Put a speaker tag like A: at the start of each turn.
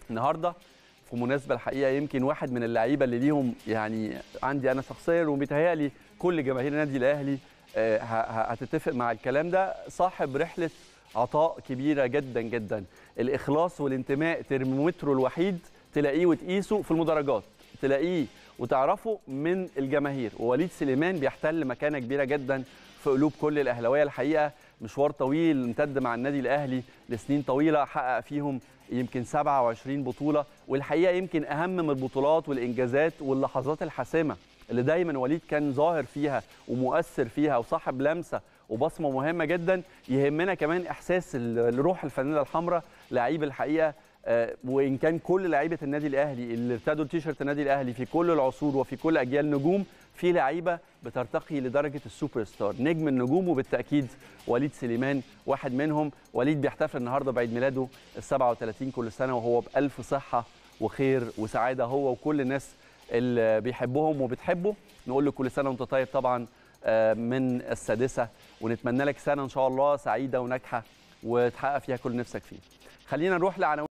A: النهارده في مناسبه الحقيقه يمكن واحد من اللعيبه اللي ليهم يعني عندي انا شخصيا وبيتهيألي كل جماهير النادي الاهلي آه، ه- ه- هتتفق مع الكلام ده صاحب رحله عطاء كبيره جدا جدا الاخلاص والانتماء ترمومتره الوحيد تلاقيه وتقيسه في المدرجات تلاقيه وتعرفه من الجماهير ووليد سليمان بيحتل مكانه كبيره جدا في قلوب كل الاهلاويه الحقيقه مشوار طويل امتد مع النادي الاهلي لسنين طويله حقق فيهم يمكن 27 بطوله والحقيقه يمكن اهم من البطولات والانجازات واللحظات الحاسمه اللي دايما وليد كان ظاهر فيها ومؤثر فيها وصاحب لمسه وبصمه مهمه جدا يهمنا كمان احساس ال- الروح الفانيله الحمراء لعيب الحقيقه آه، وان كان كل لعيبه النادي الاهلي اللي ارتدوا تيشرت النادي الاهلي في كل العصور وفي كل اجيال نجوم في لعيبه بترتقي لدرجه السوبر ستار نجم النجوم وبالتاكيد وليد سليمان واحد منهم وليد بيحتفل النهارده بعيد ميلاده ال 37 كل سنه وهو بالف صحه وخير وسعاده هو وكل الناس اللي بيحبهم وبتحبه نقول له كل سنه وانت طيب طبعا آه، من السادسه ونتمنى لك سنه ان شاء الله سعيده وناجحه وتحقق فيها كل نفسك فيه خلينا نروح لعناوين